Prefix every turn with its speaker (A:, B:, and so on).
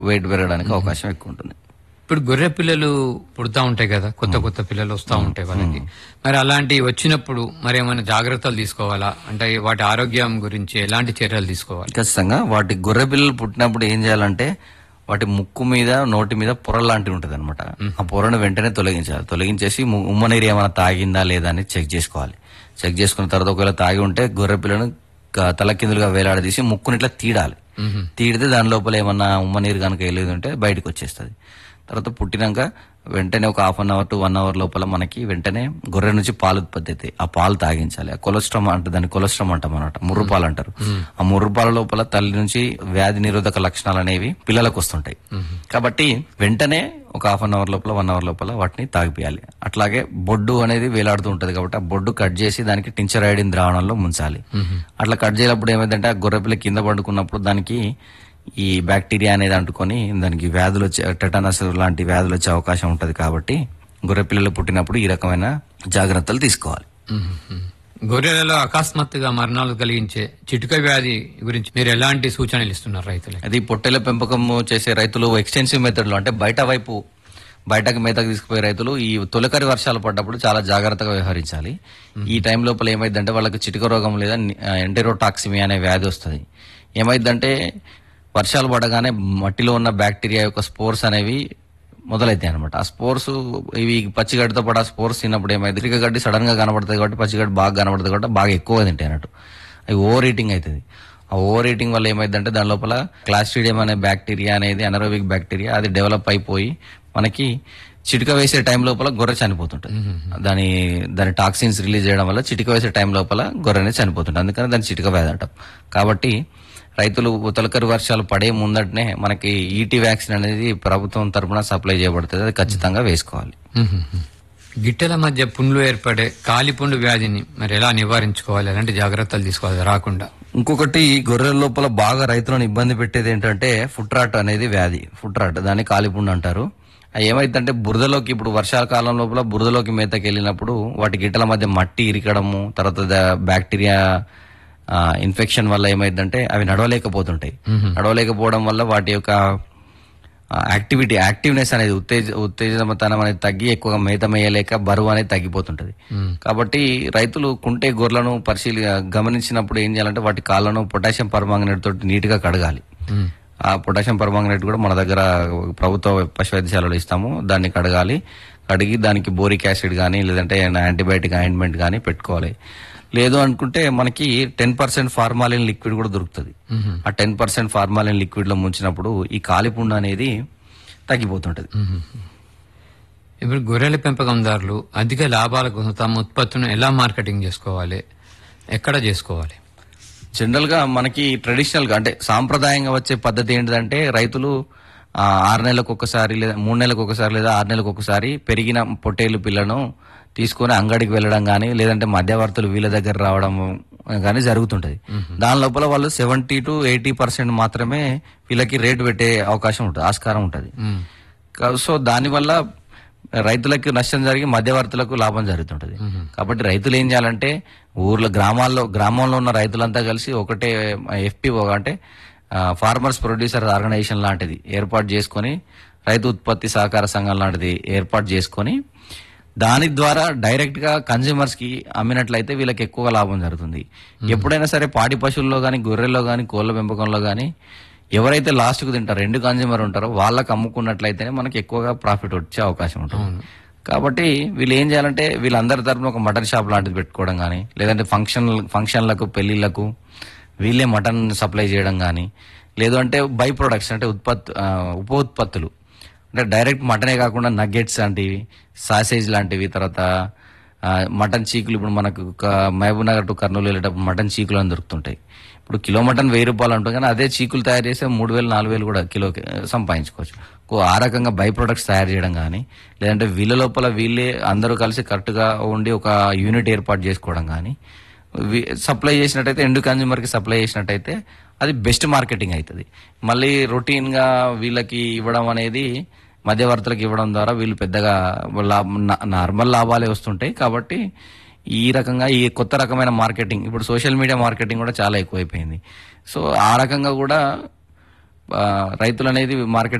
A: wait పెరగడానికి అవకాశం ఎక్కువ ఉంటుంది
B: ఇప్పుడు గొర్రె పిల్లలు పుడతా ఉంటాయి కదా కొత్త కొత్త పిల్లలు వస్తూ ఉంటాయి వాళ్ళకి మరి అలాంటి వచ్చినప్పుడు మరి ఏమైనా జాగ్రత్తలు తీసుకోవాలా అంటే వాటి ఆరోగ్యం గురించి ఎలాంటి చర్యలు తీసుకోవాలి
A: ఖచ్చితంగా వాటి గొర్రె పిల్లలు పుట్టినప్పుడు ఏం చేయాలంటే వాటి ముక్కు మీద నోటి మీద పొర లాంటివి ఉంటుంది అనమాట ఆ పొరను వెంటనే తొలగించాలి తొలగించేసి ము- ఉమ్మ నీరు ఏమైనా తాగిందా లేదా అని చెక్ చేసుకోవాలి చెక్ చేసుకున్న తర్వాత ఒకవేళ తాగి ఉంటే గొర్రె పిల్లను క- తలకిందులుగా వేలాడదీసి ముక్కుని ఇట్లా తీడాలి తీడితే దాని లోపల ఏమన్నా ఉమ్మ నీరు కనుక వెళ్ళేది ఉంటే బయటకు వచ్చేస్తుంది తర్వాత పుట్టినాక వెంటనే ఒక half an hour to one hour లోపల మనకి వెంటనే గొర్రె నుంచి పాలు ఉత్పత్తి అవుతాయి ఆ పాలు తాగించాలి ఆ కొలెస్ట్రామ్ అంటే దాన్ని కొలెస్ట్రామ్ అంటాం అనమాట ముర్రు పాలు అంటారు ఆ ముర్రు పాల లోపల తల్లి నుంచి వ్యాధి నిరోధక లక్షణాలు అనేవి పిల్లలకు వస్తుంటాయి కాబట్టి వెంటనే ఒక హాఫ్ అన్ అవర్ లోపల వన్ అవర్ లోపల వాటిని తాగిపియాలి అట్లాగే బొడ్డు అనేది వేలాడుతూ ఉంటది కాబట్టి ఆ బొడ్డు కట్ చేసి దానికి టించరైడిన్ ద్రావణంలో ముంచాలి అట్లా కట్ చేసినప్పుడు ఏమైందంటే ఆ గొర్రెపిల్ల కింద పడుకున్నప్పుడు దానికి ఈ బ్యాక్టీరియా అనేది అంటుకొని దానికి వ్యాధులు వచ్చే టెటానస్ లాంటి వ్యాధులు వచ్చే అవకాశం ఉంటది కాబట్టి గొర్రె పిల్లలు పుట్టినప్పుడు ఈ రకమైన జాగ్రత్తలు తీసుకోవాలి
B: గొర్రెలలో అకస్మాత్తుగా మరణాలు కలిగించే చిటుక వ్యాధి గురించి మీరు ఎలాంటి సూచనలు ఇస్తున్నారు రైతులకి
A: అది పొట్టెల పెంపకం చేసే రైతులు ఎక్స్టెన్సివ్ మెథడ్లో అంటే బయట వైపు బయటకు మేతకు తీసుకుపోయే రైతులు ఈ తొలకరి వర్షాలు పడ్డప్పుడు చాలా జాగ్రత్తగా వ్యవహరించాలి ఈ టైం లోపల ఏమైందంటే వాళ్ళకి చిటిక రోగం లేదా ఎంటెరోటాక్సిమియా అనే వ్యాధి వస్తుంది ఏమైందంటే వర్షాలు పడగానే మట్టిలో ఉన్న బ్యాక్టీరియా యొక్క స్పోర్స్ అనేవి మొదలైతాయి అనమాట ఆ స్పోర్స్ ఇవి పచ్చిగడ్డితో పాటు ఆ స్పోర్స్ తిన్నప్పుడు ఏమైంది ఇటుక గడ్డి సడన్ గా కనబడుతుంది కాబట్టి పచ్చిగడ్డి బాగా కనబడుతుంది కాబట్టి బాగా ఎక్కువగా తింటాయి అన్నట్టు అవి ఓవర్ ఈటింగ్ అవుతుంది ఆ ఓవర్ ఈటింగ్ వల్ల ఏమైందంటే దాని లోపల క్లాస్ట్రీడియం అనే బ్యాక్టీరియా అనేది అనరోబిక్ బ్యాక్టీరియా అది డెవలప్ అయిపోయి మనకి చిటిక వేసే టైం లోపల గొర్రె చనిపోతుంటుంది దాని దాని టాక్సిన్స్ రిలీజ్ చేయడం వల్ల చిటిక వేసే టైం లోపల గొర్రెనే చనిపోతుంటుంది అందుకని దాన్ని చిటిక వ్యాధి అంటాం కాబట్టి రైతులు తొలకరి వర్షాలు పడే ముందటనే మనకి ఈటీ వ్యాక్సిన్ అనేది ప్రభుత్వం తరపున సప్లై చేయబడుతుంది అది ఖచ్చితంగా వేసుకోవాలి
B: గిట్టెల మధ్య పుండ్లు ఏర్పడే కాలిపుండు వ్యాధిని మరి ఎలా నివారించుకోవాలి ఎలాంటి జాగ్రత్తలు తీసుకోవాలి రాకుండా
A: ఇంకొకటి గొర్రెల లోపల బాగా రైతులను ఇబ్బంది పెట్టేది ఏంటంటే ఫుట్రాట్ అనేది వ్యాధి ఫుట్రాట్ దాన్ని కాలిపుండు అంటారు అది ఏమైందంటే బురదలోకి ఇప్పుడు వర్షాకాలం లోపల బురదలోకి మేతకి వెళ్ళినప్పుడు వాటి గిట్టల మధ్య మట్టి ఇరికడము తర్వాత ద- బ్యాక్టీరియా ఆ, ఇన్ఫెక్షన్ వల్ల ఏమైందంటే అవి నడవలేకపోతుంటాయి నడవలేకపోవడం వల్ల వాటి యొక్క ఆ, యాక్టివిటీ యాక్టివ్నెస్ అనేది ఉత్తేజ ఉత్తేజతనం అనేది తగ్గి ఎక్కువగా మేత మేయలేక బరువు అనేది తగ్గిపోతుంటది కాబట్టి రైతులు కుంటే గొర్రెలను పరిశీలి గమనించినప్పుడు ఏం చేయాలంటే వాటి కాళ్ళను పొటాషియం పర్మాంగనేట్ తోటి నీట్ గా కడగాలి ఆ పొటాషియం పర్మాంగనేట్ కూడా మన దగ్గర ప్రభుత్వ పశు వైద్యశాలలో ఇస్తాము దాన్ని కడగాలి కడిగి దానికి బోరిక్ యాసిడ్ కానీ లేదంటే యాంటీబయాటిక్ ఆయింట్మెంట్ కానీ పెట్టుకోవాలి లేదు అనుకుంటే మనకి టెన్ పర్సెంట్ ఫార్మాలిన్ లిక్విడ్ కూడా దొరుకుతుంది ఆ టెన్ పర్సెంట్ ఫార్మాలిన్ లిక్విడ్ లో ముంచినప్పుడు ఈ కాలిపుండు అనేది తగ్గిపోతుంటది
B: ఇప్పుడు గొర్రెల పెంపకందారులు అధిక లాభాల కోసం తమ ఉత్పత్తులను ఎలా మార్కెటింగ్ చేసుకోవాలి ఎక్కడ చేసుకోవాలి
A: జనరల్ గా మనకి ట్రెడిషనల్ గా అంటే సాంప్రదాయంగా వచ్చే పద్ధతి ఏంటిదంటే రైతులు ఆ, ఆరు నెలలకు ఒకసారి లేదా మూడు నెలలకు ఒకసారి లేదా ఆరు నెలలకు ఒకసారి పెరిగిన పొట్టేలు పిల్లను తీసుకొని అంగడికి వెళ్ళడం కానీ లేదంటే మధ్యవర్తులు వీళ్ళ దగ్గర రావడం కానీ జరుగుతుంటది దాని లోపల వాళ్ళు సెవెంటీ టు ఎయిటీ పర్సెంట్ మాత్రమే వీళ్ళకి రేటు పెట్టే అవకాశం ఉంటుంది ఆస్కారం ఉంటుంది కా- సో దానివల్ల రైతులకు నష్టం జరిగి మధ్యవర్తులకు లాభం జరుగుతుంటది కాబట్టి రైతులు ఏం చేయాలంటే ఊర్లో గ్రామాల్లో గ్రామంలో ఉన్న రైతులంతా కలిసి ఒకటే ఎఫ్పిఓ అంటే ఫార్మర్స్ ప్రొడ్యూసర్ ఆర్గనైజేషన్ లాంటిది ఏర్పాటు చేసుకొని రైతు ఉత్పత్తి సహకార సంఘం లాంటిది ఏర్పాటు చేసుకొని దాని ద్వారా డైరెక్ట్ గా కన్జ్యూమర్స్ కి అమ్మినట్లయితే వీళ్ళకి ఎక్కువగా లాభం జరుగుతుంది ఎప్పుడైనా సరే పాడి పశువుల్లో గాని గొర్రెల్లో గాని కోళ్ల పెంపకంలో గాని ఎవరైతే లాస్ట్ కు తింటారో రెండు కన్జ్యూమర్ ఉంటారో వాళ్ళకి అమ్ముకున్నట్లయితేనే మనకి ఎక్కువగా ప్రాఫిట్ వచ్చే అవకాశం ఉంటుంది కాబట్టి వీళ్ళు ఏం చేయాలంటే వీళ్ళందరి తరపున ఒక మటన్ షాప్ లాంటిది పెట్టుకోవడం కానీ లేదంటే ఫంక్షన్ ఫంక్షన్లకు పెళ్లిళ్లకు వీళ్ళే మటన్ సప్లై చేయడం కానీ లేదు అంటే బై ప్రొడక్ట్స్ అంటే ఉత్పత్తి ఆ, ఉప ఉత్పత్తులు అంటే డైరెక్ట్ మటనే కాకుండా నగ్గెట్స్ లాంటివి సాసేజ్ లాంటివి తర్వాత ఆ, మటన్ చీకులు ఇప్పుడు మనకు క- మహబూబ్ నగర్ టు కర్నూలు వెళ్ళేటప్పుడు మటన్ చీకులు అని దొరుకుతుంటాయి ఇప్పుడు కిలో మటన్ వెయ్యి రూపాయలు ఉంటుంది కానీ అదే చీకులు తయారు చేస్తే మూడు వేలు నాలుగు వేలు కూడా కిలోకి ఆ, సంపాదించుకోవచ్చు కో- ఆ రకంగా బై ప్రొడక్ట్స్ తయారు చేయడం కానీ లేదంటే వీళ్ళ లోపల వీళ్ళే అందరూ కలిసి కరెక్ట్గా ఉండి ఒక యూనిట్ ఏర్పాటు చేసుకోవడం కానీ వి- సప్లై చేసినట్టయితే ఎండు కన్జ్యూమర్కి సప్లై చేసినట్టయితే అది బెస్ట్ మార్కెటింగ్ అవుతుంది మళ్ళీ రొటీన్గా వీళ్ళకి ఇవ్వడం అనేది మధ్యవర్తులకు ఇవ్వడం ద్వారా వీళ్ళు పెద్దగా లాభ నా- నార్మల్ లాభాలే వస్తుంటాయి కాబట్టి ఈ రకంగా ఈ కొత్త రకమైన మార్కెటింగ్ ఇప్పుడు సోషల్ మీడియా మార్కెటింగ్ కూడా చాలా ఎక్కువైపోయింది సో ఆ రకంగా కూడా ఆ, రైతులు అనేది మార్కెట్